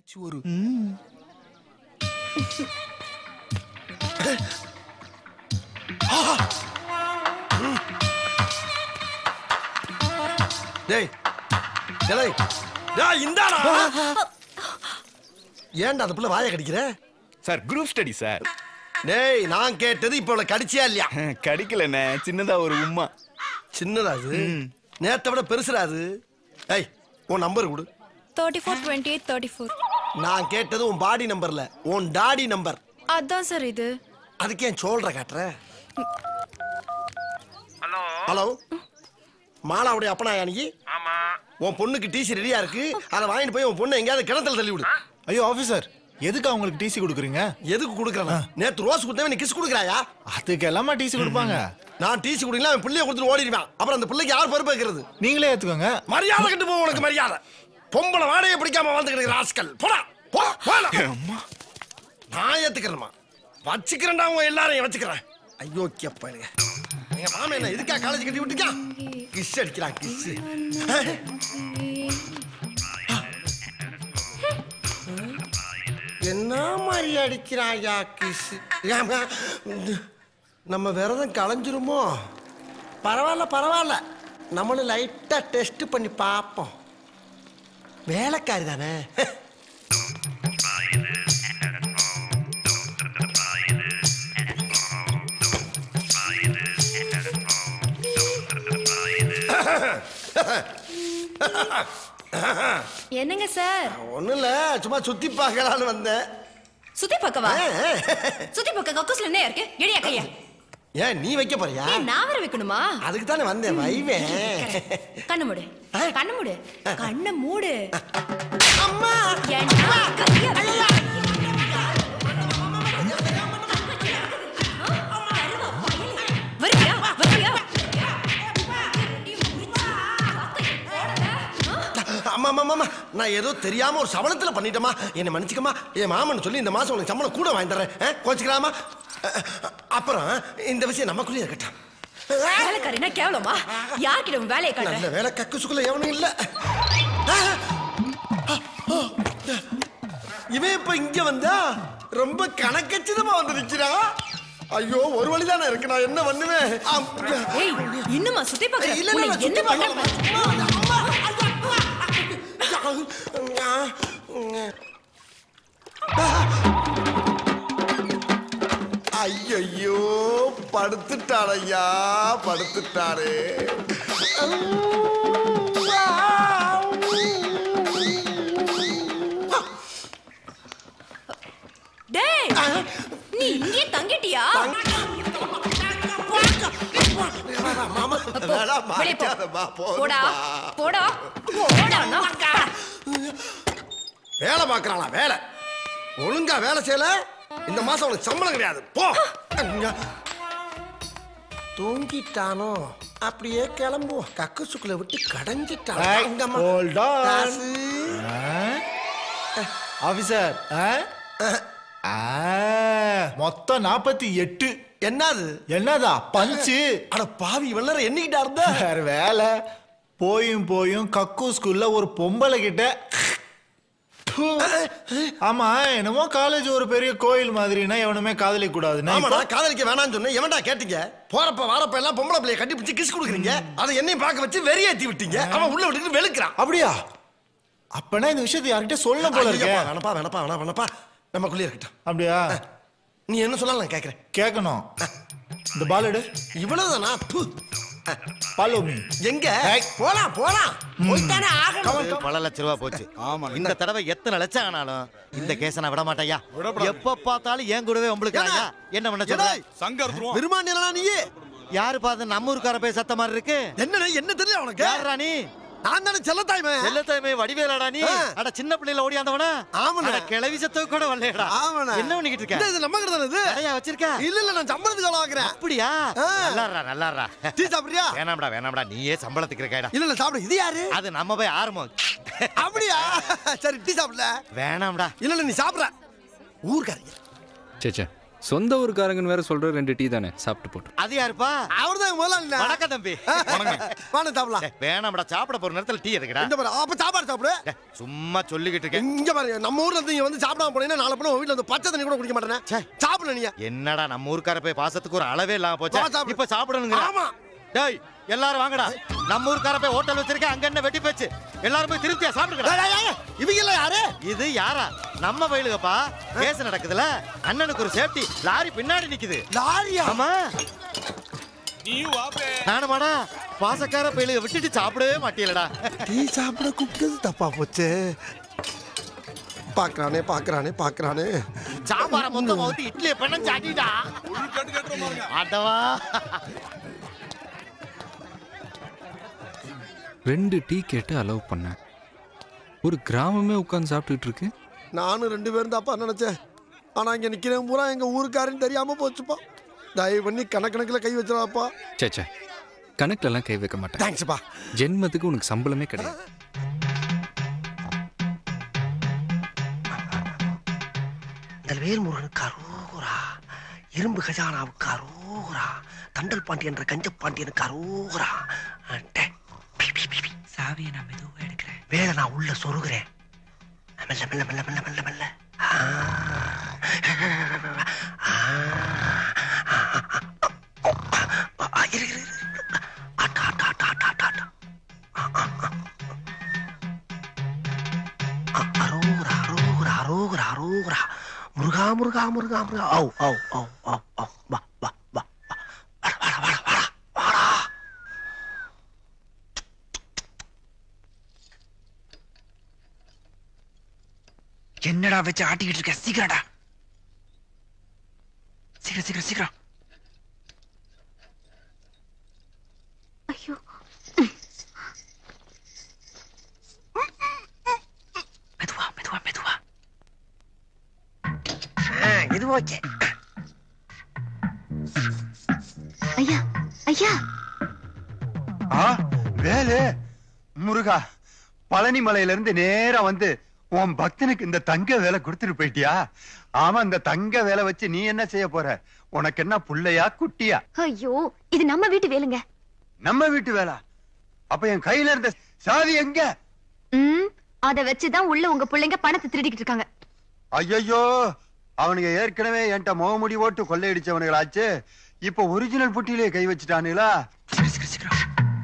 ஏதாச்சும் ஒரு டேய் டேய் டேய் இந்தாடா ஏன்டா அந்த புள்ள வாயை கடிக்கிற சார் குரூப் ஸ்டடி சார் டேய் நான் கேட்டது இப்போ அவளை கடிச்சியா இல்லையா கடிக்கலண்ணே சின்னதா ஒரு உம்மா சின்னதா அது நேத்தை விட பெருசுடா அது ஏய் உன் நம்பர் கொடு thirty four twenty eight thirty four நான் கேட்டது உன் பாடி நம்பர்ல உன் டாடி நம்பர் அதான் சார் இது அதுக்கு ஏன் சோல்ற காட்டுற ஹலோ மாலாவுடைய அப்பனா நீ ஆமா உன் பொண்ணுக்கு டிசி ரெடியா இருக்கு அதை வாங்கிட்டு போய் உன் பொண்ணு எங்கேயாவது கிணத்துல தள்ளி விடு ஐயோ ஆபீசர் எதுக்கு அவங்களுக்கு டிசி கொடுக்குறீங்க எதுக்கு கொடுக்குறேன் நேத்து ரோஸ் கொடுத்தவன் நீ கிஸ் கொடுக்குறாயா அதுக்கு எல்லாமா டிசி கொடுப்பாங்க நான் டிசி கொடுக்கலாம் அவன் பிள்ளைய கொடுத்துட்டு ஓடிடுவான் அப்புறம் அந்த பிள்ளைக்கு யார் பொறுப்பு வைக்கிறது நீங்களே ஏத்துக்கோங்க மரியாதை கட்டு போ உனக்கு மரியாதை பொம்பளை வாடகையை பிடிக்காம வாழ்ந்து கிடக்குற ஆஸ்கல் போடா போ போடா நான் ஏத்துக்கிறேன்மா வச்சுக்கிறேன்டா உங்க எல்லாரையும் வச்சுக்கிறேன் ஐயோ கேப்பானுங்க எங்க மாமன் என்ன இதுக்கா காலேஜ் கட்டி விட்டுருக்கான் கிஸ் அடிக்கிறான் கிஸ் என்ன மாதிரி அடிக்கிறாயா கிஸ் நம்ம விரதம் களைஞ்சிருமோ பரவாயில்ல பரவாயில்ல நம்மளும் லைட்டா டெஸ்ட் பண்ணி பார்ப்போம் வேலைக்காரி தானே என்னங்க சார் ஒண்ணும் இல்ல சும்மா சுத்தி பார்க்கலான்னு வந்தேன் சுத்தி பக்கவா ஆ, ஆ. சுத்தி பக்க கக்கூஸ்ல என்ன இருக்கு எடியா கையா ஏன் நீ வைக்க போறியா ஏன் நான் வர வைக்கணுமா அதுக்கு தானே வந்தேன் வைவேன் கண்ணு மூடு கண்ணு மூடு கண்ணை மூடு அம்மா ஏன்டா கைய வருவியா வருவியா அம்மா அம்மா அம்மா நான் ஏதோ தெரியாம ஒரு சபலத்துல பண்ணிட்டேமா என்னை மன்னிச்சுக்கமா என் மாமன் சொல்லி இந்த மாசம் உனக்கு சம்பளம் கூட வாங்கி தரேன் ஆ, கோச்சுக்கலாமா அ, அ, அப்புறம் இந்த விஷயம் நமக்குள்ளேயே இருக்கட்டும் வேலைக்காரினா கேவலமா யார்கிட்ட உன் வேலையை காட்டுற நல்ல வேலை கக்கு சுக்குல எவனும் இல்ல ஆ, ஆ, ஆ. இவன் இப்ப இங்க வந்தா ரொம்ப கணக்கச்சிதமா வந்து நிக்கிறான் ஐயோ ஒரு வழிதானே இருக்கு நான் என்ன பண்ணுவேன் அம், ஏய் இன்னுமா சுத்தி பாக்குற இல்ல, இல்ல, உன்னை சுத்தி என்ன பண்ண பார்க்கல. அம்மா, ஐயோ படுத்துட்டாரையா படுத்துட்டாரு டேய் நீ இங்கே தங்கிட்டியா மாமா போ, வேணாம், வெளிய போ. மாட்டாதம்மா, போடா போதும்மா. போடா போடா நான் வேலை பார்க்கறானா வேலை ஒழுங்கா வேலை செய்யல இந்த மாசம் உனக்கு சம்பளம் கிடையாது போ தூங்கிட்டானோ அப்படியே கிளம்புவோம் கக்கு சுக்குல விட்டு கடைஞ்சிட்டான் Right, அங்கம்மா. hold on. காசு. ஆபீசர் ஆ, மொத்தம் நாற்பத்தி எட்டு என்னது என்னதா பஞ்சு அட பாவி வெள்ளற எண்ணிக்கிட்டா இருந்த வேற வேலை போயும் போயும் கக்கு ஸ்கூல்ல ஒரு பொம்பளை கிட்ட ப்பு. ஆமா என்னமோ காலேஜ் ஒரு பெரிய கோயில் மாதிரினா எவனுமே காதலிக்க கூடாதுன்னா ஆமாடா காதலிக்க வேணாம்னு சொன்னேன் எவன்டா கேட்டீங்க போறப்ப வாரப்ப எல்லாம் பொம்பளை பிள்ளைய கட்டி பிடிச்சி கிஸ் கொடுக்குறீங்க அதை என்னையும் பார்க்க வச்சு வெறியேத்தி விட்டீங்க அவன் உள்ள விட்டுட்டு வெளுக்கிறான் அப்படியா அப்பனா இந்த விஷயத்தை யார்கிட்ட சொல்லணும் போல இருக்கே ஐயப்பா, வேணப்பா வேணப்பா வேணா வேணப்பா நமக்குள்ளே இருக்கட்டும் அப்படியா நீ என்ன சொல்லலாம் நான் கேட்கறேன் கேட்கணும் இந்த பால் எடு இவ்வளவுதானா ப்பு. பாலோ மீ எங்க போலாம் போலாம் போய்த்தானே ஆகணும் பல லட்ச ரூபா போச்சு ஆமா இந்த தடவை எத்தனை லட்சம் ஆனாலும் இந்த கேஸ நான் விட மாட்டேயா எப்ப பார்த்தாலும் என் கூடவே உங்களுக்கு ஏடா? என்ன பண்ண சொல்ற சங்கர் விரும்பாண்டியா நீயே யாரு பார்த்து நம்ம ஊருக்கார போய் சத்த மாதிரி இருக்கு என்ன என்ன தெரியல உனக்கு யாரா நீ நான் தானே செல்லத்தாய்மே எல்லாத்தையுமே வடிவேலாடா நீ ஆ. அட சின்ன பிள்ளைல ஓடியாந்தவனா ஆமாண்ணே. அட கிளவி சத்தம் கூட வரலையடா ஆமாண்ணே. என்ன பண்ணிக்கிட்டு இந்த இருக்க இது நம்ம கிட்ட தானே இது கடையா வச்சிருக்க இல்ல இல்ல நான் சம்பளத்துக்கு வேலை வாங்குறேன் அப்படியா ஆ. நல்லாடுறா நல்லாடுறா டீ சாப்பிடுறியா வேணாம்டா வேணாம்டா நீயே சம்பளத்துக்கு இருக்காடா இல்ல இல்ல சாப்பிடு இது யாரு அது நம்ம போய் ஆரம்பம் அப்படியா சரி டீ சாப்பிடல வேணாம்டா இல்ல இல்ல நீ சாப்பிடுற ஊர்க்காரங்க சேச்சே சொந்த ஊருக்காரங்கன்னு வேற சொல்ற ரெண்டு டீ தானே சாப்பிட்டு போட்டு அது யாருப்பா அவர்தான் முதல்ல வணக்கம் தம்பி வாங்க சாப்பிடலாம் டேய், வேணாம்டா சாப்பிட போற நேரத்துல டீ எதுக்குடா இந்த பாரு அப்ப சாப்பாடு சாப்பிடு டேய், சும்மா சொல்லிக்கிட்டு இருக்கேன் இங்க பாருங்க நம்ம ஊர்ல இருந்து இங்க வந்து சாப்பிடாம போனீங்கன்னா நாளை பண்ண வீட்டுல வந்து பச்சை தண்ணி கூட குடிக்க ச்சே. மாட்டேன் சாப்பிடல நீங்க என்னடா நம்ம ஊருக்கார போய் பாசத்துக்கு ஒரு அளவே இல்லாம வா, போச்சா சாப்பிடு. இப்ப சாப்பிடணுங்க ஆமா. டேய் எல்லாரும் வாங்கடா நம்ம ஊருக்கார போய் ஹோட்டல் வச்சிருக்க அங்க என்ன வெட்டி போச்சு எல்லாரும் போய் திருப்தியா சாப்பிடுங்கடா ஏய், ஏய், ஏய், இவங்க எல்லாம் யாரு இது யாரா நம்ம வயலுகப்பா கேஸ் நடக்குதுல அண்ணனுக்கு ஒரு சேஃப்டி லாரி பின்னாடி நிக்குது லாரியா ஆமா நானுமாடா பாசக்கார பயிலுக விட்டுட்டு சாப்பிடவே மாட்டீங்களடா டீ சாப்பிட கூப்பிட்டது தப்பா போச்சு பாக்குறானே பாக்குறானே பாக்குறானே சாம்பார மொத்தம் ஊத்தி இட்லியை பண்ண சாட்டிடா ஆட்டவா ரெண்டு டீ கேட்டு அலோவ் பண்ணேன் ஒரு கிராமமே உட்காந்து சாப்பிட்டுட்டு இருக்கு நானும் ரெண்டு பேரும் தாப்பா நினைச்சேன் ஆனா இங்க நிக்கிறேன் பூரா எங்க ஊருக்காரன்னு தெரியாம போச்சுப்பா தயவு பண்ணி கணக்கணக்கில் கை வச்சிடாப்பா சேச்சே கணக்குலலாம் கை வைக்க மாட்டேன் தேங்க்ஸ்ப்பா ஜென்மத்துக்கு உனக்கு சம்பளமே கிடையாது இந்த வேல்முருகனுக்கு அரோகரா இரும்பு கஜானாவுக்கு அரோகரா தண்டல் பாண்டியன் கஞ்ச பாண்டியனுக்கு அரோகரா டே, பி, பி, பி, பி. சாவியை நான் மெதுவா எடுக்கிறேன் வேலை நான் உள்ள சொருகிறேன் மெல்ல மெல்ல மெல்ல மெல்ல மெல்ல மெல்ல ஆ. ஆ. ஆ, இரு, இரு, இரு. ஆட்டா, ஆட்டா, ஆட்டா, ஆட்டா, ஆட்டா, ஆட்டா. ஆ, ஆ, ஆ. ஆ, அரோகரா அரோகரா அரோகரா அரோகரா முருகா முருகா முருகா முருகா ஔ ஔ ஔ ஔ ஔ வா வா வா வா வாடா வாடா வாடா வாடா வாடா என்னடா வச்சு ஆட்டிக்கிட்டு இருக்க சீக்கிரம்டா சீக்கிரம் சீக்கிரம் சீக்கிரம் ஐயோ மெதுவா மெதுவா மெதுவா ஆ, இது ஓகே ஐயா ஐயா ஆ வேலு முருகா பழனி மலையில இருந்து நேரா வந்து உன் பக்தனுக்கு இந்த தங்க வேலை கொடுத்துட்டு போயிட்டியா ஆமா இந்த தங்க வேலை வச்சு நீ என்ன செய்ய போற உனக்கு என்ன புள்ளையா குட்டியா ஐயோ இது நம்ம வீட்டு வேலுங்க நம்ம வீட்டு வேலை அப்ப என் கையில இருந்த சாவி எங்க ம் அத வச்சுதான் உள்ள உங்க பிள்ளைங்க பணத்தை திருடிக்கிட்டு இருக்காங்க ஐயோ அவனுங்க ஏற்கனவே என்கிட்ட முகமுடி ஓட்டு கொள்ளையடிச்சவனுங்களாச்சு இப்ப ஒரிஜினல் புட்டியிலே கை வச்சுட்டானுங்களா சீக்கிரம் சீக்கிரம் சீக்கிரம்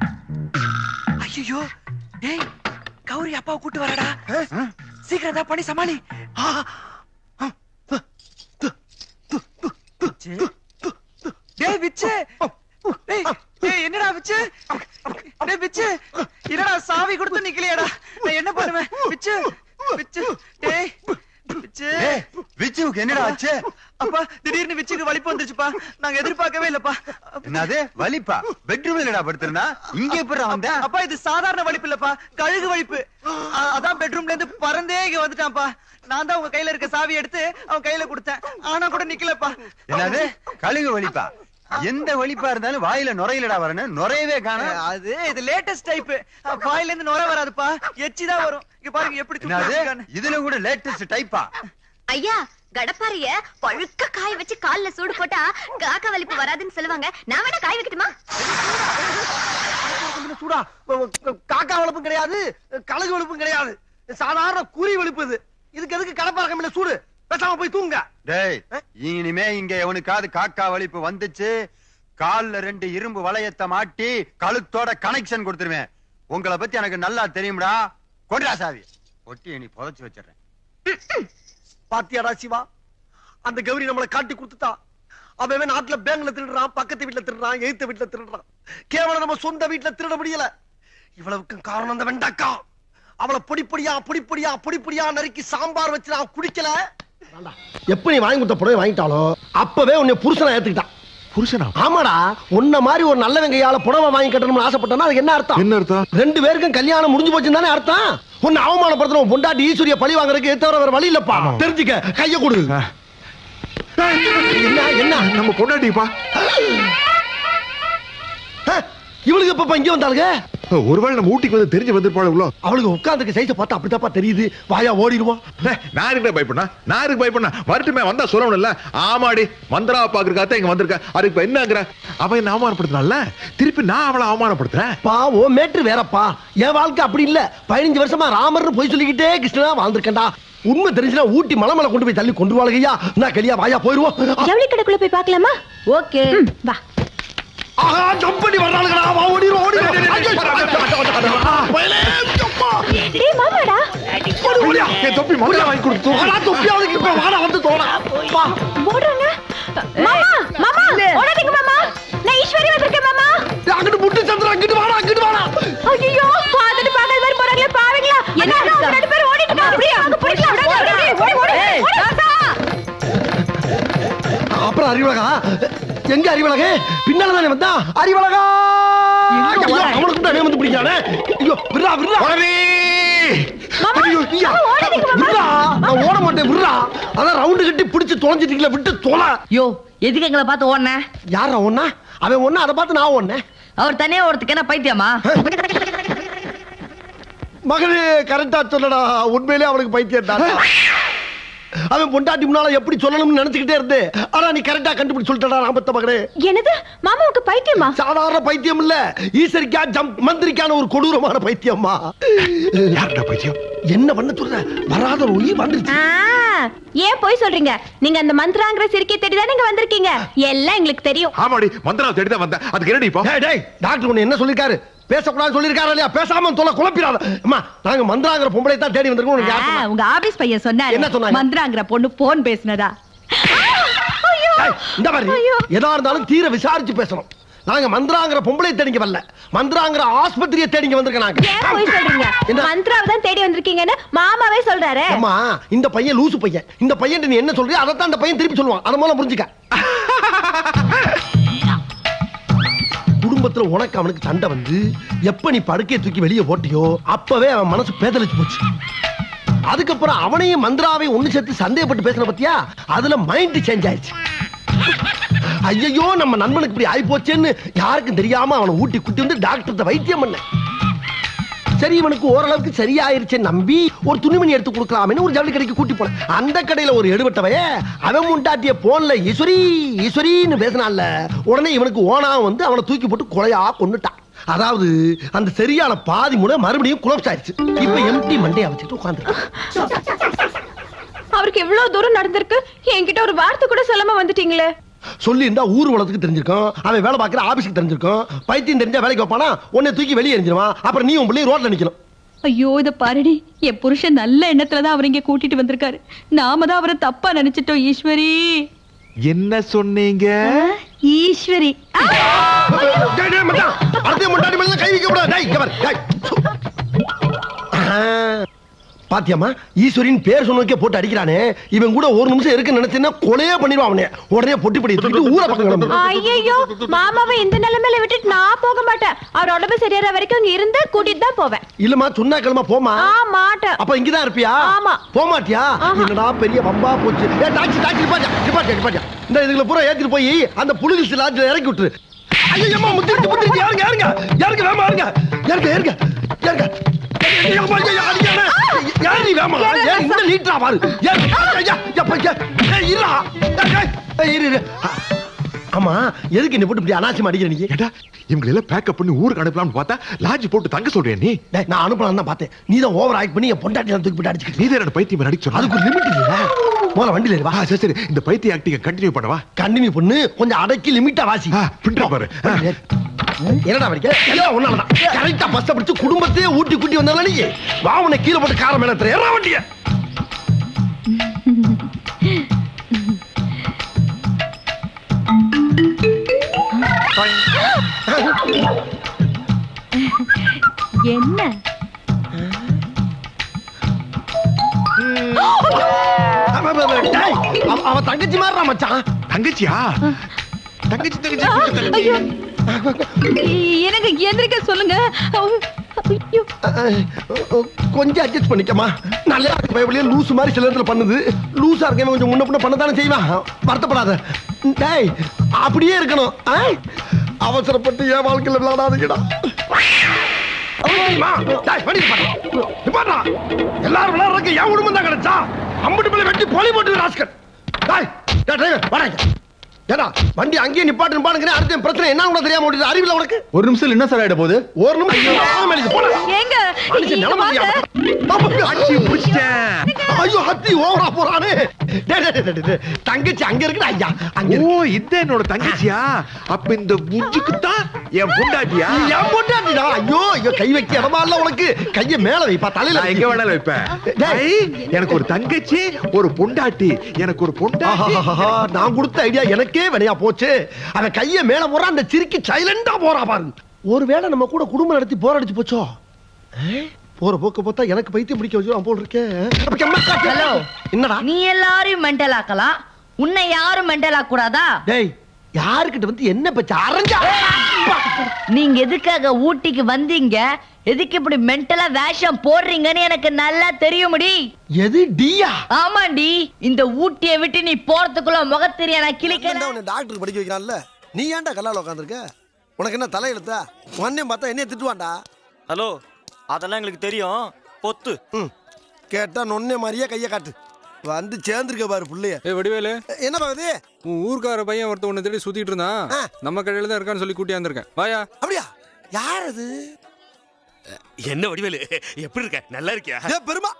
ஐயோ டேய் கௌரி அப்பாவை கூட்டு வரடா சீக்கிரம் தான் பண்ணி சமாளி ஆ, ஆ, து, து, து, து, து, து, து. டேய் விச்சு டேய் டேய் என்னடா விச்சு டேய் விச்சு என்னடா சாவி கொடுத்து நிக்கலையாடா நான் என்ன பண்ணுவேன் விச்சு விச்சு டேய் விச்சு ஏய், விச்சுவுக்கு என்னடா ஆச்சு அப்பா திடீர்னு விச்சுக்கு வலிப்பு வந்துருச்சுப்பா நாங்க எதிர்பார்க்கவே இல்லப்பா என்னது வலிப்பா பெட்ரூம்ல என்னடா படுத்திருந்தா இங்க எப்படி வந்த அப்பா இது சாதாரண வலிப்பு இல்லப்பா கழுகு வலிப்பு அ- அதான் பெட்ரூம்ல இருந்து பறந்தே இங்க வந்துட்டான்ப்பா நான் தான் உங்க கையில இருக்க சாவி எடுத்து அவன் கையில கொடுத்தேன் ஆனா கூட நிக்கலப்பா என்னது கழுகு வலிப்பா எந்த வலிப்பா இருந்தாலும் வாயில நுரையிலடா வரணும் நுரையவே காணும் அது இது லேட்டஸ்ட் டைப் வாயில இருந்து நுர வராதுப்பா எச்சி தான் வரும் இங்க பாருங்க எப்படி துப்பி என்னது வச்சிருக்கான்னு. இதுல கூட லேட்டஸ்ட் டைப்பா ஐயா கடப்பாரிய பழுக்க காய வச்சு கால்ல சூடு போட்டா காக்கா வலிப்பு வராதுன்னு சொல்லுவாங்க நான் வேணா காய வைக்கட்டுமா கொஞ்சம் சூடா ஒ- ஒ- காக்கா வளப்பும் கிடையாது கழுகு வளப்பும் கிடையாது சாதாரண குறி வலிப்பு இது இதுக்கு எதுக்கு கடப்பாரகம் இல்ல சூடு பேசாம போய் தூங்க டேய் இனிமே இங்க எவனுக்காவது காக்கா வலிப்பு வந்துச்சு கால்ல ரெண்டு இரும்பு வளையத்தை மாட்டி கழுத்தோட கனெக்ஷன் கொடுத்துருவேன் உங்களை பத்தி எனக்கு நல்லா தெரியும்டா கொண்டா சாவி ஒட்டி நீ புதைச்சு வச்சிடுறேன் பாத்தியாடா சிவா அந்த கௌரி நம்மளை காட்டி கொடுத்துட்டா அவன் நாட்டுல பேங்க்ல திருடுறான் பக்கத்து வீட்டுல திருடுறான் எய்த்த வீட்டுல திருடுறான் கேவலம் நம்ம சொந்த வீட்டுல திருட முடியல இவ்வளவுக்கு காரணம் அந்த வெண்டக்கா அவளை பொடி பொடியா பொடி பொடியா பொடி பொடியா நறுக்கி சாம்பார் வச்சு நான் குடிக்கல எப்ப நீ வாங்கி கொடுத்த புடவை வாங்கிட்டாலோ அப்பவே உன்னை புருஷனா ஏத்துக்கிட்டான் புருஷனா ஆமாடா உன்ன மாதிரி ஒரு நல்ல வெங்கையால புடவை வாங்கி கட்டணும்னு ஆசைப்பட்டனா அதுக்கு என்ன அர்த்தம் என்ன அர்த்தம் ரெண்டு பேருக்கும் கல்யாணம் முடிஞ்சு போச்சுன்னு தானே அர்த்தம் உன்னை அவமானப்படுத்தணும் உன் பொண்டாட்டி ஈஸ்வரிய பழி வாங்குறதுக்கு தவிர வேற வழி இல்லப்பா தெரிஞ்சுக்க கைய கொடு என்ன என்ன நம்ம பொண்டாட்டிப்பா இவளுக்கு இப்ப இங்க வந்தாளுங்க ஒருவேளை நம்ம ஊட்டிக்கு வந்து தெரிஞ்சு வந்திருப்பாளுங்களோ அவளுக்கு உட்காந்துருக்க சைஸை பார்த்தா அப்படித்தாப்பா தெரியுது வாயா ஓடிடுவான் நான் இருக்க பயப்படா நான் இருக்கு பயப்படா வரட்டுமே வந்தா சொல்லணும்ல ஆமாடி மந்திராவை பாக்குறக்காக இங்க வந்திருக்க அதுக்கு இப்ப என்னங்கிற அவன் என்ன அவமானப்படுத்தினால திருப்பி நான் அவளை அவமானப்படுத்துறேன் பா ஓ மேட்ரு வேறப்பா என் வாழ்க்கை அப்படி இல்ல பதினஞ்சு வருஷமா ராமர்னு போய் சொல்லிக்கிட்டே கிருஷ்ணனா வாழ்ந்திருக்கேன்டா உண்மை தெரிஞ்சுனா ஊட்டி மலை மேல கொண்டு போய் தள்ளி கொண்டு வாழ்கையா நான் கலியா வாயா போயிருவோம் ஜவுளி கடைக்குள்ள போய் பார்க்கலாமா ஓகே வா ஆஹா ஜம்ப் பண்ணி வர்றாளுங்கடா வா ஓடிரும் ஓடிரும் ஐயோ, ஐயோ, ஐயோ, ஐயோ, ஐயோ, பயலே, அம்மா. டேய் மாமாடா ஓடியா. என் தொப்பி மௌலியா வாங்கி கொடுத்து வாடா, தொப்பியாவது இப்ப வாடா வந்து தோடா வா ஓடுறாங்க மாமா மாமா ஓடாதீங்க மாமா நான் ஈஸ்வரி வந்திருக்கேன் மாமா அங்கிட்டு முட்டு சந்திரா அங்கிட்டு வாடா அங்கிட்டு வாடா ஐயோ பாத்துட்டு பாக்காத மாதிரி போறாங்களே பாவீங்களா என்ன அவங்க ரெண்டு பேரும் ஓடிட்டு இருக்காங்க அப்படியே அங்க போயிடலாம் ஓடி ஓடி ராசா அப்புறம் அறிவழகா எங்க அறிவழகு பின்னால தானே வந்தா அறிவழகா ஐயோ, அவனுக்கு தான் வந்து பிடிக்கானே ஐயோ விடுறா விடுறா ஐயோ, ஐயா. விடுறா நான் ஓட மாட்டேன் விடுறா அதான் ரவுண்டு கட்டி பிடிச்சு தொலைஞ்சிட்டீங்களா விட்டு தொலை யோ எதுக்கு எங்களை பார்த்து ஓடுன யாரா ஒண்ணா அவன் ஒண்ணா அதை பார்த்து நான் ஒண்ணேன் அவர் தனியா ஒருத்துக்கு என்ன பைத்தியமா மகளே கரெக்டா சொல்லடா உண்மையிலே அவனுக்கு பைத்தியம் தான் அவன் பொண்டாட்டி முன்னால எப்படி சொல்லணும்னு நினைச்சுக்கிட்டே இருந்து ஆனா நீ கரெக்டா கண்டுபிடிச்சு சொல்லிட்டடா ராமத்த மகளே என்னது மாமாவுக்கு பைத்தியமா சாதாரண பைத்தியம் இல்ல ஈஸ்வரிக்கா ஜம் மந்திரிக்கான ஒரு கொடூரமான பைத்தியம்மா யாருடா பைத்தியம் என்ன பண்ண சொல்ற வராத நோய் வந்துருச்சு ஆ, ஏன் போய் சொல்றீங்க நீங்க அந்த மந்த்ராங்கிற சிரிக்கை தேடி தான் நீங்க வந்திருக்கீங்க எல்லாம் எங்களுக்கு தெரியும் ஆமாடி மந்திராவை தேடி தான் வந்தேன் அதுக்கு என்னடி இப்போ டேய், டேய் டாக்டர் உன்னை என்ன சொல்லிருக்காரு பேசக்கூடாது சொல்லிருக்காரு இல்லையா பேசாம தொலை குழப்பிடாத அம்மா நாங்க மந்திராங்கிற பொம்பளை தான் தேடி வந்திருக்கோம் உனக்கு யார் ஆ, சொன்னா? உங்க ஆபீஸ் பையன் சொன்னாரு என்ன சொன்னாங்க? மந்திராங்கிற பொண்ணு போன் பேசினதா டேய், இந்த மாதிரி எதா இருந்தாலும் தீர விசாரிச்சு பேசணும் நாங்க மந்திராங்கிற பொம்பளை தேடிங்க வரல மந்திராங்கிற ஆஸ்பத்திரியை தேடிங்க வந்திருக்கோம் நாங்க ஏன் போய் சொல்றீங்க என்ன? மந்த்ராவை தான் தேடி வந்திருக்கீங்கன்னு மாமாவே சொல்றாரு அம்மா இந்த பையன் லூசு பையன் இந்த பையன் நீ என்ன சொல்றியோ அதை தான் அந்த பையன் திருப்பி சொல்லுவான் அதை மூலம் புரிஞ்சுக்க குடும்பத்துல உனக்கு அவனுக்கு சண்டை வந்து எப்ப நீ படுக்கையை தூக்கி வெளியே போட்டியோ அப்பவே அவன் மனசு பேதலிச்சு போச்சு அதுக்கப்புறம் அவனையும் மந்திராவை ஒண்ணு சேர்த்து சந்தேகப்பட்டு பேசுன பத்தியா அதுல மைண்ட் சேஞ்ச் ஆயிடுச்சு ஐயோ நம்ம நண்பனுக்கு இப்படி ஆயி போச்சேன்னு யாருக்கும் தெரியாம அவனை ஊட்டி குட்டி வந்து டாக்டர்கிட்ட வைத்தியம் பண்ண சரி இவனுக்கு ஓரளவுக்கு சரியாயிருச்சு நம்பி ஒரு துணிமணி எடுத்து கொடுக்கலாம்னு ஒரு ஜவுளி கடைக்கு கூட்டி போனேன் அந்த கடையில ஒரு எடுபட்டவைய அவன் முண்டாட்டிய போன்ல ஈஸ்வரி ஈஸ்வரின்னு பேசினான்ல உடனே இவனுக்கு ஓனா வந்து அவனை தூக்கி போட்டு கொலையா கொன்னுட்டான் அதாவது அந்த சரியான பாதி முனை மறுபடியும் குலப்ஸ் ஆயிடுச்சு இப்ப எம்டி மண்டையா வச்சுட்டு உட்காந்து அவருக்கு எவ்வளவு தூரம் நடந்திருக்கு என்கிட்ட ஒரு வார்த்தை கூட சொல்லாம வந்துட்டீங்களே சொல்லி இருந்தா ஊர் உலகத்துக்கு தெரிஞ்சிருக்கும் அவன் வேலை பார்க்குற ஆபீஸ்க்கு தெரிஞ்சிருக்கும் பைத்தியம் தெரிஞ்சா வேலைக்கு வைப்பானா உன்னை தூக்கி வெளியே எரிஞ்சிருவான் அப்புறம் நீ உன் பிள்ளை ரோட்ல நிக்கணும் ஐயோ இத பாருடி என் புருஷன் நல்ல எண்ணத்துல தான் அவர் இங்க கூட்டிட்டு வந்திருக்காரு நாம தான் அவரை தப்பா நினைச்சிட்டோம் ஈஸ்வரி என்ன சொன்னீங்க ஈஸ்வரி ஆ! டேய், டேய், மச்சான், அடுத்த முன்னாடி மேல கை வைக்க கூடாது டேய், இங்க பாரு, டேய். ஆ, பாத்தியாம்மா ஈஸ்வரின் பேர் சொன்னதுக்கே போட்டு அடிக்கிறானே இவன் கூட ஒரு நிமிஷம் இருக்குன்னு நினைச்சேன்னா கொலையே பண்ணிடுவான் அவனே உடனே பொட்டி படி தூக்கிட்டு ஊரை பக்கம் கிளம்பு ஐயோ மாமாவை இந்த நிலைமையில விட்டுட்டு நான் போக மாட்டேன் அவர் உடம்பு சரியாற வரைக்கும் இங்க இருந்து கூட்டிட்டு தான் போவேன் இல்லம்மா சொன்னா கிளம்ப போமா ஆ மாட்டேன் அப்ப இங்கதான் இருப்பியா ஆமா. போக மாட்டியா என்னடா பெரிய வம்பா போச்சு ஏ டாக்ஸி டாக்ஸி நிப்பாட்டியா நிப்பாட்டியா நிப்பாட்டியா இந்த இதுல பூரா ஏத்திட்டு போய் அந்த புலிகிஸ் லாட்ஜ்ல இறக்கி விட்டுரு ஐயோ அம்மா முத்திருச்சு முத்திருச்சு யாருங்க யாருங்க யாருங்க வேமா யாருங்க யாருங்க யாருங்க யாருங்க ஐயோ, அம்மா, ஐயோ, அடிக்கானே. யாரு நீ வேமா ஏன் இந்த நீட்டா பாரு ஏன் ஐயா எப்ப ஏய் இருடா ஏய், ஏய், ஏய், இரு இரு ஆ, ஆமா எதுக்கு என்ன போட்டு இப்படி அனாவசியமா அடிக்கிற நீ ஏடா இவங்களை எல்லாம் பேக்கப் பண்ணி ஊருக்கு அனுப்பலாம்னு பார்த்தா லாட்ஜ் போட்டு தங்க சொல்றேன் நீ டேய், நான் அனுப்பலாம் தான் பார்த்தேன் நீ தான் ஓவர் ஆக்ட் பண்ணி என் பொண்டாட்டி தூக்கி போட்டு அடிச்சுக்கிட்டு நீ தான் பைத்தியம் நடிக்க சொன்ன அதுக்கு ஒரு லிமிட் இல்ல முதல்ல வண்டியில ஏறு, வா ஆ, சரி சரி இந்த பைத்திய ஆக்டிங்க கண்டினியூ பண்ணவா கண்டினியூ பண்ணு கொஞ்சம் அடக்கி லிமிட்டா வாசி ஆ, பின்ன பாரு. ஆ. என்னடா வரைக்க எல்லாம் ஒன்னாலதான் கரெக்டா பஸ்ஸ பிடிச்சு குடும்பத்தையே ஊட்டி கூட்டி வந்தால நீ வா உன்னை கீழே போட்டு காரம் மேல ஏறா வண்டிய என்ன டேய், அவ- அவ தங்கச்சி மாதிரிடா மச்சான் தங்கச்சியா தங்கச்சி தங்கச்சி கூப்பிட்டு தங்கச்சி. ஐயோ எனக்கு எந்திரிக்க சொல்லுங்க ஐயோ கொஞ்சம் அட்ஜஸ்ட் பண்ணிக்கமா நல்லா இருக்கு பயபடியே லூஸ் மாதிரி சில இடத்துல பண்ணுது லூசா இருக்கேன் கொஞ்சம் முன்ன பின்ன பண்ணதானே செய்வான் வருத்தப்படாத டேய் அப்படியே இருக்கணும் ஆ? அவசரப்பட்டு என் வாழ்க்கையில விளையாடாதீங்கடா தெரியுமா டேய் வண்டி நிப்பாட்டு. நிப்பாட்டுடா. எல்லாரும் விளையாடுறதுக்கு என் குடும்பம் தான் கிடைச்சா அம்புட்டு மேல வெட்டி போலி போட்டு ராஸ்கர் டேய் டேய் டிரைவர் வாடா இங்க. ஏடா வண்டி அங்கேயே நிப்பாட்டு நிப்பாட்டுங்க அடுத்த பிரச்சனை என்ன கூட தெரியாம ஓடிது அறிவில உனக்கு ஒரு நிமிஷம் என்ன சார் ஆயிட போகுது ஒரு நிமிஷம் ஆமா, இது போடா. ஏங்க மனுஷன் நிலைமை தெரியாம. தம்பி, அச்சி பிடிச்சிட்டேன் ஐயோ ஹத்தி ஓவரா போறானே டேய், டேய், டேய், டேய், தங்கச்சி அங்க இருக்குடா ஐயா அங்க ஓ இருக்கு. இது என்னோட தங்கச்சியா அப்ப இந்த புஞ்சுக்கு தான் என் பொண்டாட்டியா என் பொண்டாட்டிடா ஐயோ ஐயோ கை வைக்க இடமா இல்ல உனக்கு கைய மேல வைப்பா தலையில நான் எங்க வேணாலும் வைப்பேன் டேய். ஐ, எனக்கு ஒரு தங்கச்சி ஒரு பொண்டாட்டி எனக்கு ஒரு பொண்டாட்டி ஆஹாஹாஹா, நான் கொடுத்த ஐடியா எனக்கே வினையா போச்சு அவன் கைய மேல போறான் அந்த சிரிக்கி சைலண்டா போறா பாரு ஒருவேளை நம்ம கூட குடும்பம் நடத்தி போர் அடிச்சு போச்சோ ஏ? போற போக்க பார்த்தா எனக்கு பைத்தியம் பிடிக்க வச்சு போல் இருக்கேன் அப்ப கம்மா காட்டு. ஹலோ. என்னடா நீ எல்லாரையும் மென்டல் ஆக்கலாம் உன்னை யாரும் மென்டல் ஆக்க கூடாதா டேய் யாருக்கிட்ட வந்து என்ன பச்ச அரஞ்சா நீங்க எதுக்காக ஊட்டிக்கு வந்தீங்க எதுக்கு இப்படி மென்டலா வேஷம் போடுறீங்கன்னு எனக்கு நல்லா தெரியும்டி எது டியா ஆமாண்டி இந்த ஊட்டியை விட்டு நீ போறதுக்குள்ள முகத்தெரிய நான் கிளிக்கல உன்னை டாக்டருக்கு படிக்க வைக்கிறான்ல நீ ஏன்டா கல்லால உட்காந்துருக்க உனக்கு என்ன தலையெழுத்தா உன்னையும் பார்த்தா என்னைய திட்டுவான்டா ஹலோ அதெல்லாம் எங்களுக்கு தெரியும் பொத்து ம் கேட்டா நொன்னே மாதிரியே கையை காட்டு வந்து சேர்ந்துருக்க பாரு புள்ளைய ஏ வடிவேலு என்ன பாக்குது உன் ஊர்க்கார பையன் ஒருத்த உன்னை தேடி சுத்திட்டு இருந்தான் ஆ. நம்ம கடையில தான் இருக்கான்னு சொல்லி கூட்டியாந்துருக்கேன் வாயா அப்படியா யார் அது என்ன வடிவேலு எப்படி இருக்க நல்லா இருக்கியா ஏ பெருமா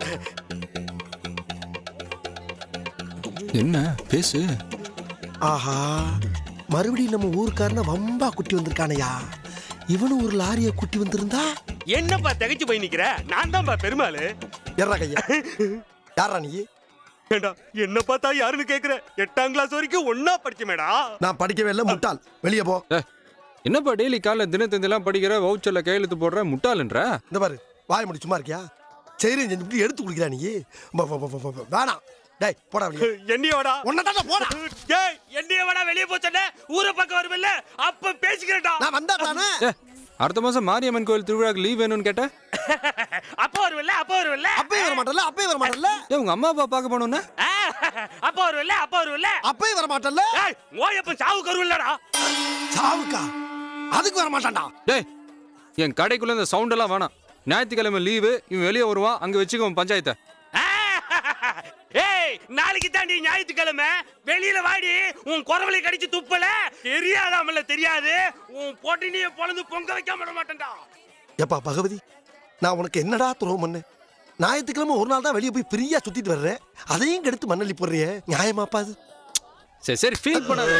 என்ன பேசு ஆஹா மறுபடியும் நம்ம ஊருக்காரன வம்பா குட்டி வந்திருக்கானையா இவனும் ஒரு லாரிய குட்டி வந்திருந்தா என்னப்பா தகச்சு போய் நிக்கிற நான் தான்ப்பா பெருமாளு எறா கையா யாரா நீ ஏண்டா என்ன பார்த்தா யாருன்னு கேக்குற எட்டாம் கிளாஸ் வரைக்கும் ஒன்னா படிச்ச மேடா நான் படிக்கவே இல்லை முட்டாள் வெளியே போ ஏ, என்னப்பா டெய்லி காலைல தினத்தந்திலாம் படிக்கிற வவுச்சர்ல கையெழுத்து போடுற முட்டாளுன்ற இந்த பாரு வாய் முடி சும்மா இருக்கியா சரி செஞ்சு எடுத்து குடிக்கிறா நீ ப- ப- ப- ப- ப- வேணாம் டேய் போடா வெளியே என்னைய வாடா உன்னதாடா போடா டேய் என்னைய வாடா வெளிய போச்சனே ஊரை பக்கம் வருவல்ல அப்ப பேசிக்கிறேன்டா நான் வந்தா தானே ஏ, அடுத்த மாசம் மாரியம்மன் கோயில் திருவிழாக்கு லீவ் வேணும்னு கேட்ட அப்ப வருவல்ல அப்ப வருவல்ல அப்பயும் வர மாட்டல அப்பயும் வர மாட்டல ஏ உங்க அம்மா அப்பா பார்க்க போனோம்னா ஆ, அப்ப வருவல்ல அப்ப வருவல்ல அப்பயும் வர மாட்டல ஏய் ஓயப்பன் சாவுக்கு வருவல்லடா சாவுக்கா அதுக்கு வர மாட்டான்டா டேய் என் கடைக்குள்ள இந்த சவுண்ட் எல்லாம் வேணாம் ஞாயிற்றுக்கிழமை லீவு இவன் வெளியே வருவான் அங்க வச்சுக்கோ பஞ்சாயத்தை ஆ, ஏய் நாளைக்கு தாண்டி ஞாயிற்றுக்கிழமை வெளியில வாடி உன் குறவலை கடிச்சு துப்பல தெரியாதாமல தெரியாது உன் பொட்டினிய பொழந்து பொங்க வைக்காம விட மாட்டேன்டா எப்பா பகவதி நான் உனக்கு என்னடா துரோகம் பண்ணேன் ஞாயிற்றுக்கிழமை ஒரு நாள் தான் வெளியே போய் ஃப்ரீயா சுத்திட்டு வர்றேன் அதையும் கெடுத்து மண்ணள்ளி போடுறியே நியாயமாப்பா அது சரி சரி ஃபீல் பண்ணாத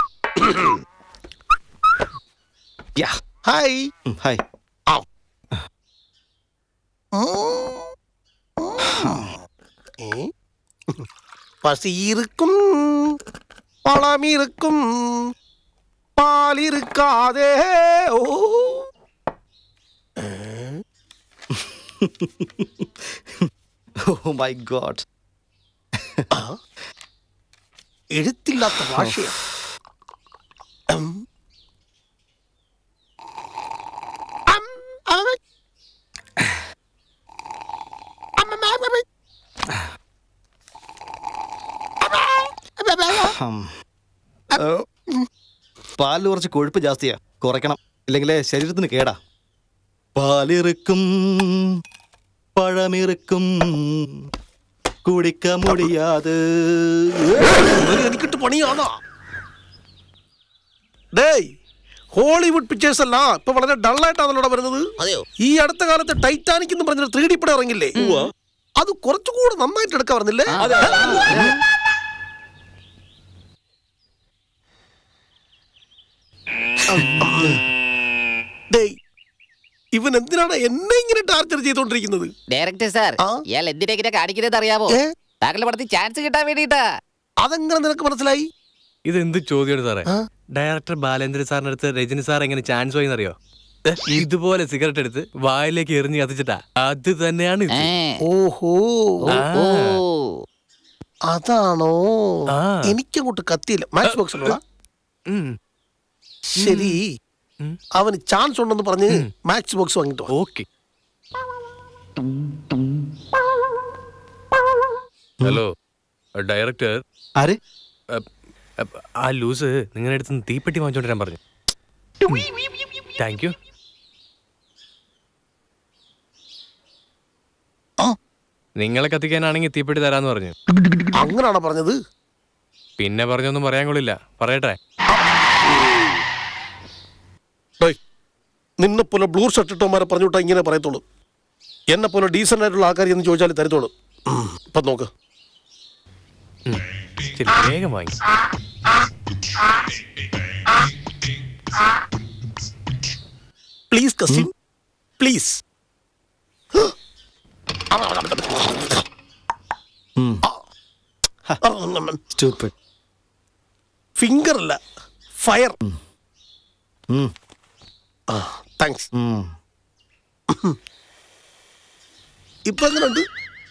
யா ஹாய் ஹாய் பசி இருக்கும் பழம் இருக்கும் பால் இருக்காதே ஓ ஓ மை காட் எழுத்தில்லாத பாஷை പാലിൽ കുറച്ച് കൊഴുപ്പ് ജാസ്തിയാ കുറയ്ക്കണം ഇല്ലെങ്കിൽ ശരീരത്തിന് കേടാ പാലിറുക്കും പഴമിറുക്കും കുടിക്ക മുടിയാത് എനിക്കിട്ട് പണിയാണോ ഡേയ് ഹോളിവുഡ് പിക്ചേഴ്സ് എല്ലാം ഇപ്പൊ വളരെ ഡള്ളായിട്ടാണല്ലോ വരുന്നത് അതെയോ ഈ അടുത്ത കാലത്ത് ടൈറ്റാനിക് എന്ന് പറഞ്ഞൊരു ത്രീ ഡി പടം ഇറങ്ങില്ലേ അത് കുറച്ചുകൂടെ നന്നായിട്ട് എടുക്കാൻ പറഞ്ഞില്ലേ ഡേയ് ഇവൻ എന്തിനാണ് എന്നെ ഇങ്ങനെ ടാർച്ചർ ചെയ്തോണ്ടിരിക്കുന്നത് ഡയറക്ടർ സാർ ഇയാൾ എന്തിനാ ഇങ്ങനെ കാണിക്കുന്നത് അറിയാമോ താങ്കളുടെ പടത്തിൽ ചാൻസ് കിട്ടാൻ വേണ്ടിട്ടാ അതെങ്ങനെ നിനക്ക് മനസ്സിലായി ഇത് എന്ത് ചോദ്യമാണ് സാറേ ഡയറക്ടർ ബാലേന്ദ്ര സാറിന്റെ അടുത്ത് രജനി സാർ എങ്ങനെ ചാൻസ് വാങ്ങിയെന്നറിയോ ഇതുപോലെ സിഗരറ്റ് എടുത്ത് വായിലേക്ക് എറിഞ്ഞ് കത്തിച്ചിട്ടാ അത് തന്നെയാണ് ഇത്. ഓഹോ ആ. അതാണോ ആ. എനിക്കങ്ങോട്ട് കത്തിയില്ല മാച്ച് ബോക്സ് ഉള്ളതാ ഉം. ശരി അവന് ചാൻസ് ഉണ്ടെന്ന് പറഞ്ഞ് മാച്ച് ബോക്സ് വാങ്ങിട്ടോ ഓക്കെ ഹലോ ഡയറക്ടർ ആര് ആ ലൂസ് നിങ്ങളുടെ അടുത്ത് നിന്ന് തീപ്പെട്ടി വാങ്ങിച്ചോണ്ട് വരാൻ പറഞ്ഞു താങ്ക് യു നിങ്ങളെ കത്തിക്കാനാണെങ്കിൽ തീപ്പെട്ടി തരാന്ന് പറഞ്ഞു അങ്ങനാണോ പറഞ്ഞത് പിന്നെ പറഞ്ഞൊന്നും പറയാൻ കൊള്ളില്ല പറയട്ടെ ഡേയ്, നിന്നെ പോലെ ബ്ലൂ ഷർട്ട് ഇട്ടവന്മാരെ പറഞ്ഞു വിട്ടാ ഇങ്ങനെ പറയത്തുള്ളൂ എന്നെ പോലെ ഡീസന്റ് ആയിട്ടുള്ള ആൾക്കാർ എന്ന് ചോദിച്ചാൽ തരത്തുള്ളൂ ഉം, ഇപ്പൊ നോക്ക് ശരി വേഗം വാങ്ങി പ്ലീസ് കസിൻ പ്ലീസ് ഫിംഗർ അല്ല ഫയർ താങ്ക്സ് ഇപ്പൊ എങ്ങനെയുണ്ട്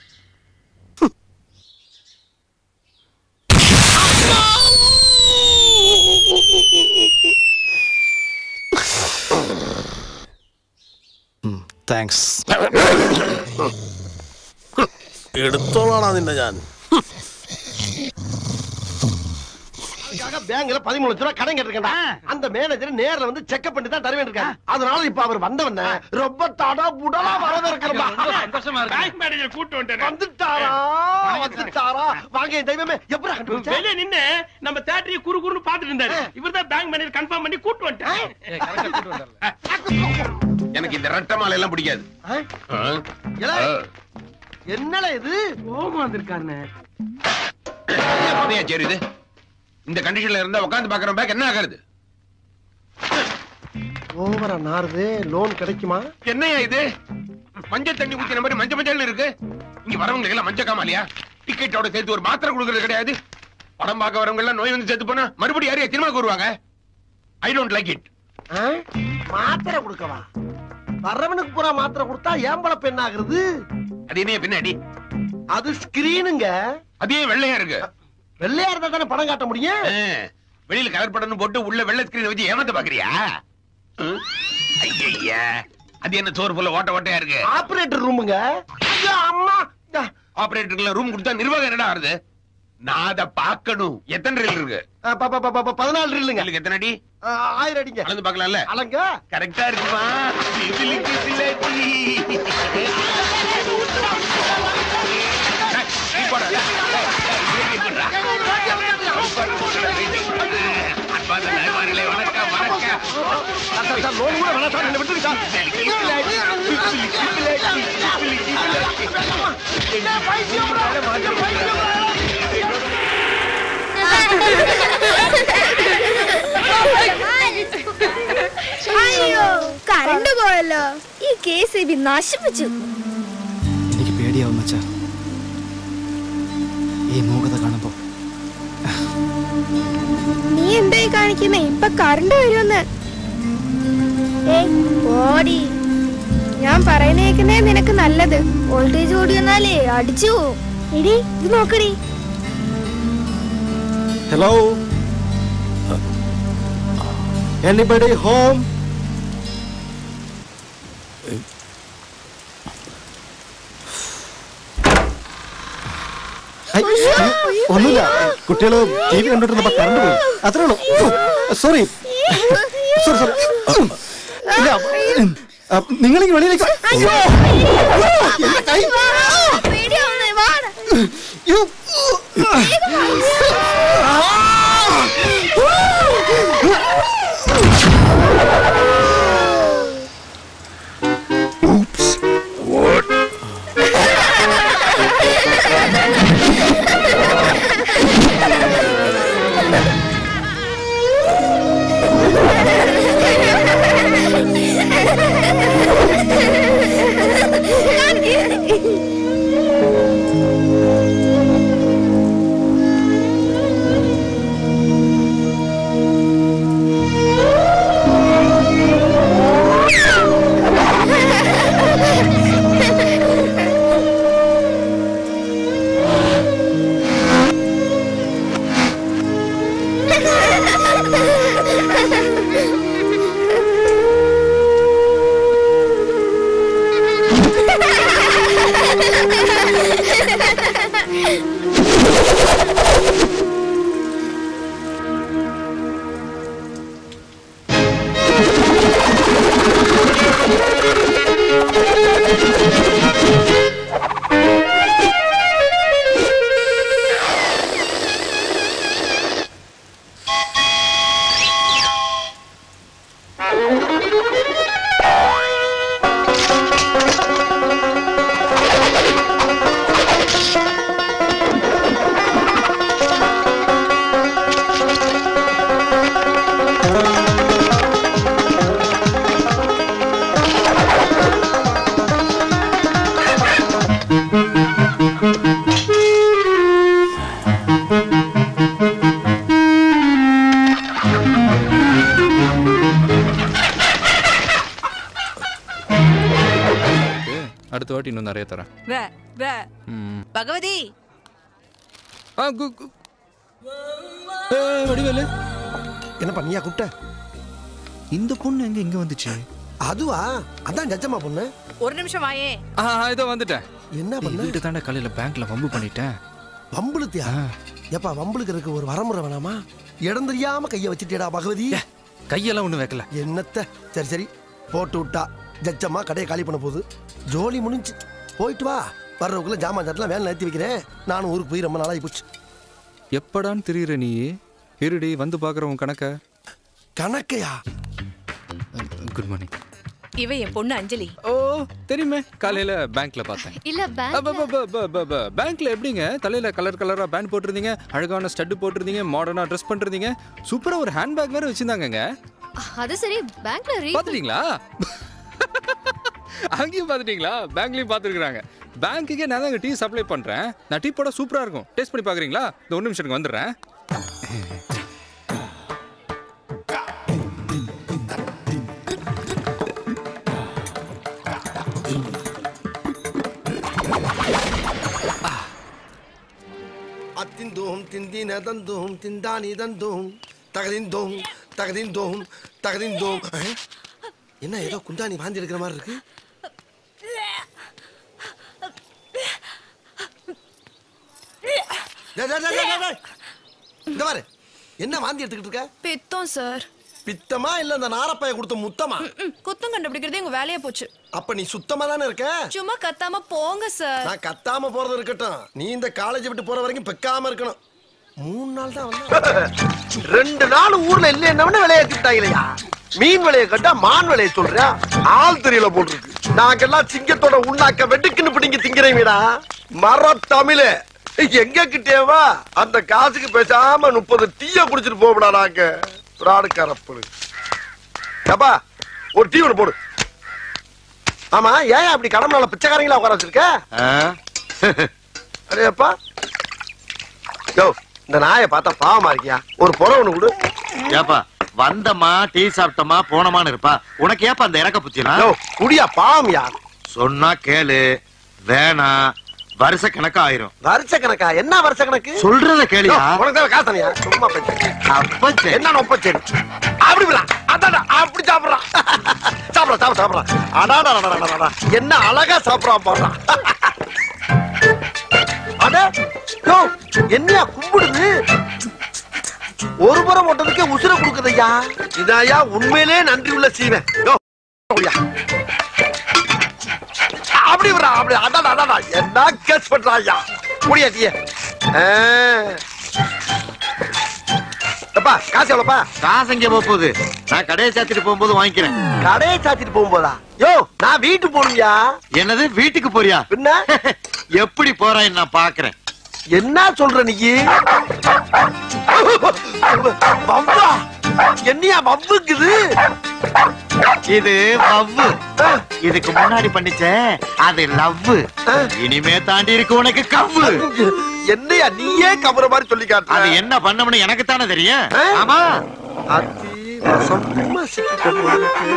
താങ്ക്സ് എടുത്തോളാണോ നിന്നെ ഞാൻ அதுக்காக பேங்க்ல பதிமூணு லட்ச ரூபாய் கடன் கேட்டிருக்கா அந்த மேனேஜர் நேர்ல வந்து செக்அப் பண்ணி தான் தர வேண்டியிருக்காரு அதனால இப்ப அவர் வந்தவன ரொம்ப தடா புடலா வரவேற்கிறா சந்தோஷமா இருக்கு பேங்க் மேனேஜர் கூட்டு வந்துட்டாரு வந்துட்டாரா வந்துட்டாரா வாங்க என் தெய்வமே எப்படி கண்டுபிடிச்ச வெளிய நின்னு நம்ம தேட்டரிய குறு குறுன்னு பாத்துட்டு இருந்தாரு இவர்தான் பேங்க் மேனேஜர் கன்ஃபார்ம் பண்ணி கூட்டு வந்துட்டாரு எனக்கு இந்த ரெட்டை மாலை எல்லாம் பிடிக்காது ஏலே, என்னல இது கோபம் வந்திருக்காருன்னு அப்படியா சரி இது இந்த கண்டிஷன்ல இருந்தா உட்காந்து பாக்குற பேக் என்ன ஆகுறது ஓவரா நாறுது லோன் கிடைக்குமா என்னையா இது மஞ்சள் தண்ணி ஊத்தின மாதிரி மஞ்சள் மஞ்சள் இருக்கு இங்க வரவங்களுக்கு எல்லாம் மஞ்சள் காமாலியா டிக்கெட்டோட சேர்த்து ஒரு மாத்திரை கொடுக்கறது கிடையாது படம் பார்க்க வரவங்க எல்லாம் நோய் வந்து செத்து போனா மறுபடியும் யாரையா திரும்ப கூறுவாங்க ஐ டோன்ட் லைக் இட் ஆ? மாத்திரை கொடுக்கவா வர்றவனுக்கு பூரா மாத்திரை கொடுத்தா ஏம்பளப்பு என்ன ஆகுறது அது என்ன பின்னாடி அது ஸ்கிரீனுங்க அதே வெள்ளையா இருக்கு வெள்ளையா இருந்தா தானே படம் காட்ட முடியும் ஆ, வெளியில கலர் படம்னு போட்டு உள்ள வெள்ளை ஸ்கிரீன் வச்சு ஏமாத்த பாக்குறியா ம்? ஐயையா அது என்ன சோறு போல ஓட்ட ஓட்டையா இருக்கு ஆபரேட்டர் ரூமுங்க ஐயோ, அம்மா ஆபரேட்டருக்கு ரூம் கொடுத்தா நிர்வாகம் என்னடா ஆறுது நான் அதை பார்க்கணும் எத்தனை ரீல் இருக்கு ஆ, ப- ப- ப- ப- பதினாலு ரீலுங்க உங்களுக்கு எத்தனை அடி ஆ, ஆயிரம் அடிங்க அளந்து பார்க்கலாம்ல அலங்க கரெக்டா இருக்குமா சிவிலுக்கு சிலடி. டேய், நீ போடா, டேய். டேய், டேய், நீ போடுறா. அன்பார்ந்த நண்பர்களே, வணக்கம் வணக்கம் லோன் கூட வேணாம் சார் என்ன விட்டுருங்க சார் അയ്യോ കറണ്ട് പോയല്ലോ ഈ കെ സി ബി നശിപ്പിച്ചു എനിക്ക് പേടിയാവും മച്ചാ ഈ മൂകത കാണുമ്പോ നീ എന്തായി കാണിക്കുന്നേ ഇപ്പൊ കറണ്ട് വരുമെന്ന് ഏയ് ഓടി ഞാൻ പറയുന്നേക്കുന്നേ നിനക്ക് നല്ലത് വോൾട്ടേജ് ഓടി വന്നാലേ അടിച്ചു പോവും. എടി ഇത് നോക്കടി ഹലോ എനിബഡി ഹോം ഒന്നുമില്ല കുട്ടികൾ ടി വി കണ്ടോണ്ടിരുന്നപ്പോ കറണ്ട് പോയി അത്രേ ഉള്ളൂ സോറി സോറി സോറി ഇല്ല നിങ്ങളിങ്ങ് വെളിയിലേക്ക് വാ. എന്റെ കൈ. പേടിയാവുന്നേ വാടാ യ്യോ. வாட்டி இன்னும் நிறைய தரேன் வே வே ம். பகவதி ஆ கு கு ஏய், வடிவேலு என்ன பண்ணியா கூப்பிட்ட இந்த பொண்ணு எங்க இங்க வந்துச்சு அதுவா அதான் ஜட்ஜம்மா பொண்ணு ஒரு நிமிஷம் வாயே ஆ இதோ வந்துட்டேன் என்ன பண்ண வீட்டு தாண்ட காலையில பேங்க்ல வம்பு பண்ணிட்டேன் வம்புழுத்தியா எப்பா வம்புழுக்கிறதுக்கு ஒரு வரமுறை வேணாமா இடம் தெரியாம கைய வச்சுட்டேடா பகவதி கையெல்லாம் ஒண்ணு வைக்கல என்னத்த சரி சரி போட்டு விட்டா ஜட்ஜம்மா கடையை காலி பண்ண போகுது ஜோலி முடிஞ்சு போயிட்டு வா வர்றவக்குள்ள ஜாமான் சட்டெல்லாம் வேலை நிறுத்தி வைக்கிறேன் நானும் ஊருக்கு போய் ரொம்ப நாளாகி போச்சு எப்படான்னு தெரியுற நீ இருடி வந்து பாக்குற உன் கணக்க கணக்கையா குட் மார்னிங் இவ என் பொண்ணு அஞ்சலி ஓ தெரியுமே காலையில பேங்க்ல பார்த்தேன் இல்ல அப்ப, அப்ப, அப்ப, அப்ப, அப்ப, அப்ப, பேங்க்ல எப்படிங்க தலையில கலர் கலரா பேண்ட் போட்டிருந்தீங்க அழகான ஸ்டட் போட்டிருந்தீங்க மாடர்னா ட்ரெஸ் பண்ணிருந்தீங்க சூப்பரா ஒரு ஹேண்ட் பேக் வேற வச்சிருந்தாங்கங்க அது சரி பேங்க்ல ரீ பாத்துட்டீங்களா அங்கேயும் பாத்துட்டீங்களா பேங்க்லயும் பாத்துருக்காங்க பேங்க்குக்கே நான் தான் டீ சப்ளை பண்றேன் நான் டீ போட சூப்பரா இருக்கும் டேஸ்ட் பண்ணி பாக்குறீங்களா இந்த ஒரு நிமிஷத்துக்கு வந்துடுறேன் அத்திந்தோம் திந்தின தந்தோம் திந்தானி தந்தோம் தகதிந்தோம் தகதிந்தோம் தகதிந்தோம் அஹ், என்ன ஏதோ குந்தாணி வாந்தி எடுக்கிற மாதிரி இருக்கு டேய், டேய், டேய், டேய், டேய். இந்த பாரு என்ன வாந்தி எடுத்துக்கிட்டு இருக்க பித்தம் சார் பித்தமா இல்ல இந்த நாரப்பைய கொடுத்த முத்தமா குத்தம் கண்டுபிடிக்கிறதே உங்க வேலையா போச்சு அப்ப நீ சுத்தமா தானே இருக்க சும்மா கத்தாம போங்க சார் நான் கத்தாம போறது இருக்கட்டும் நீ இந்த காலேஜ் விட்டு போற வரைக்கும் பெக்காம இருக்கணும் மூணு நாள் தான் வந்து ரெண்டு நாள் ஊர்ல இல்ல என்ன விளையாட்டுட்டாங்களையா மீன் விலைய கட்டா மான் விலைய சொல்றேன் ஆள் தெரியல போட்டுருக்கு நாங்கெல்லாம் சிங்கத்தோட உண்ணாக்க வெட்டுக்குன்னு பிடிங்க திங்கிறீங்கடா மர தமிழு எங்க கிட்டேவா அந்த காசுக்கு பேசாம முப்பது டீய குடிச்சிட்டு போகடா நாங்க பிராடு கரப்படு ஏப்பா ஒரு டீ ஒன்று போடு ஆமா ஏன் அப்படி கடமைனால பிச்சைக்காரங்களா உட்கார வச்சிருக்க அடேப்பா யோ இந்த நாயை பார்த்தா பாவமா இருக்கியா ஒரு புற ஒண்ணு கொடு ஏப்பா வந்தமா டீ சாப்பிட்டமா போனமான்னு இருப்பா உனக்கு ஏப்பா அந்த இறக்க புத்தினா யோ குடியா பாவம்யா சொன்னா கேளு வேணாம் வருஷ கணக்கு ஆயிரும் வருஷ கணக்கா என்ன வருஷ கணக்கு சொல்றத கேளியா யோ, உனக்கு தேவை காசனியா சும்மா பேச்சு அப்ப சரி. என்ன ஒப்பச்சேரி அப்படி விடலாம் அதான் அப்படி சாப்பிடுறான் சாப்பிடலாம் சாப்பிட சாப்பிடலாம் அடாடா அடாடா, அடாடா. என்ன அழகா சாப்பிடறான் பாடுறான் அட யோ என்னையா கும்பிடுது ஒரு புறம் ஓட்டதுக்கே உசுர கொடுக்குதையா இதாயா உண்மையிலே நன்றி உள்ள சீவன் யோ அப்படியா அப்படி விடுறா அப்படி அதான் அதான் என்ன கேஸ் பண்றாயா முடியாட்டிய எப்பா காசு எவ்வளோப்பா காசு எங்க போக போகுது நான் கடையை சாத்திட்டு போகும்போது வாங்கிக்கிறேன் கடையை சாத்திட்டு போகும்போதா யோ நான் வீட்டு போகணும்யா என்னது வீட்டுக்கு போறியா என்ன எப்படி போறான்னு நான் பாக்குறேன் என்ன சொல்ற நீ வவ்வா என்னையா வவ்வுக்குது இது வவ்வு இதுக்கு முன்னாடி பண்ணிச்சே அது லவ் இனிமே தாண்டி இருக்கு உனக்கு கவ்வு என்னையா நீயே கவர மாதிரி சொல்லி காட்டு அது என்ன பண்ணணும்னு எனக்கு தானே தெரியும் ஆமா அத்தி வசமா சிக்கிட்ட போல இருக்கு.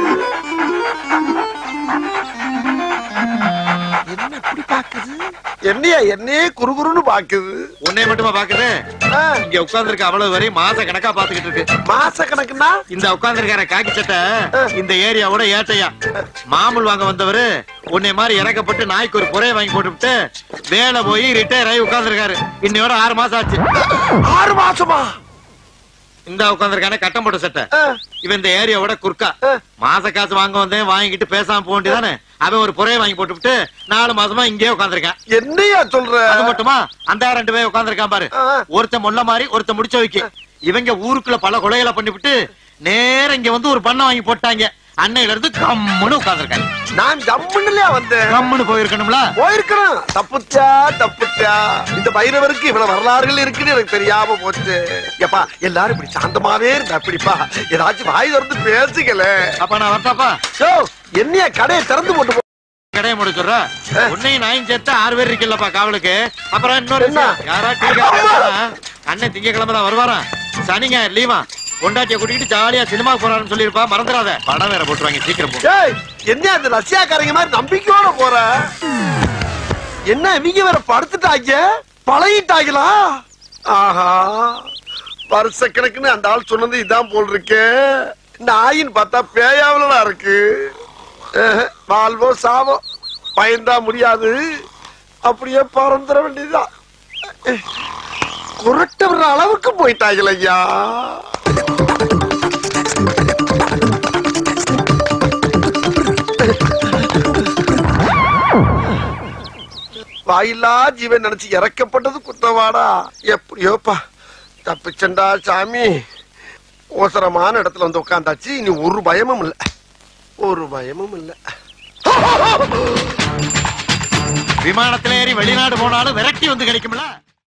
என்ன இப்படி பாக்குது என்னையா என்னையே குறுகுறுன்னு பாக்குது உன்னை மட்டுமா பாக்குது இங்க உட்கார்ந்திருக்க அவ்வளவு வரை மாச கணக்கா பாத்துக்கிட்டு இருக்கு மாச கணக்குன்னா இந்த உட்கார்ந்திருக்கார காக்கி சட்டை இந்த ஏரியாவோட ஏட்டையா மாமூல் வாங்க வந்தவரு உன்னை மாதிரி இறக்கப்பட்டு நாய்க்கு ஒரு புறைய வாங்கி போட்டுவிட்டு வேலை போய் ரிட்டையர் ஆகி உட்கார்ந்திருக்காரு இன்னையோட ஆறு மாசம் ஆச்சு ஆறு மாசமா இந்த உட்கார்ந்திருக்கானே கட்டம் போட்ட சட்டை இவன் இந்த ஏரியாவோட குறுக்கா மாச காசு வாங்க வந்தேன் வாங்கிட்டு பேசாம போக வேண்டியதானே அவன் ஒரு புறைய வாங்கி போட்டுவிட்டு நாலு மாசமா இங்கேயே உட்கார்ந்திருக்கான் என்னையா சொல்ற அது மட்டுமா அந்த ரெண்டு பேர் உட்கார்ந்திருக்கான் பாரு ஒருத்த முள்ள மாதிரி ஒருத்த முடிச்ச வைக்க இவங்க ஊருக்குள்ள பல கொலைகளை பண்ணிவிட்டு நேரா இங்க வந்து ஒரு பண்ணை வாங்கி போட்டாங்க அன்னையில இருந்து கம்முன்னு உட்கார்ந்திருக்காங்க நான் ஜம்முன்னுலயா வந்தேன் கம்முன்னு போயிருக்கணும்ல போயிருக்கணும் தப்புச்சா தப்புச்சா இந்த பைரவருக்கு இவ்வளவு வரலாறுகள் இருக்குன்னு எனக்கு தெரியாம போச்சு எப்பா எல்லாரும் இப்படி சாந்தமாவே இருந்தா இப்படிப்பா ஏதாச்சும் வாய் திறந்து பேசுகல அப்ப நான் வரட்டாப்பா யோ என்னையா கடையை திறந்து போட்டு போ- கடையை முடிச்சுடுற உன்னையும் நாயும் சேர்த்து ஆறு பேர் இருக்கல்லப்பா காவலுக்கு அப்புறம் இன்னொரு விஷயம். யாரா டீ காஃபி வேணுமா? அண்ணன் திங்கக்கிழமை தான் வருவாராம் சனிங்க லீவா பொண்டாட்டிய கூட்டிட்டு ஜாலியா சினிமாக்கு போறாருன்னு சொல்லிருப்பா மறந்துடாத படம் வேற போட்டுருவாங்க சீக்கிரம் போ ஏய் என்ன அது ரஷ்யாக்காரங்க மாதிரி நம்பிக்கையோட போற என்ன இவங்க வேற படுத்துட்டாங்க பழகிட்டாங்களா ஆஹா வருஷ கணக்குன்னு அந்த ஆள் சொன்னது இதான் போல் இருக்கு நாயின்னு பார்த்தா பேயாவலா இருக்கு அஹ், வாழ்வோ சாவோ பயந்தா முடியாது அப்படியே பறந்துட வேண்டியதுதான் குரட்ட வர்ற அளவுக்கு போயிட்டாங்களே ஐயா வாயில்லா ஜீவன் நினைச்சு இறக்கப்பட்டது குற்றவாடா எப்படியோப்பா தப்பிச்சண்டா சாமி ஓசரமான இடத்துல வந்து உட்காந்தாச்சு இனி ஒரு பயமும் இல்ல ஒரு பயமும் இல்ல விமானத்துல ஏறி வெளிநாடு போனாலும் விரட்டி வந்து கிடைக்கும்ல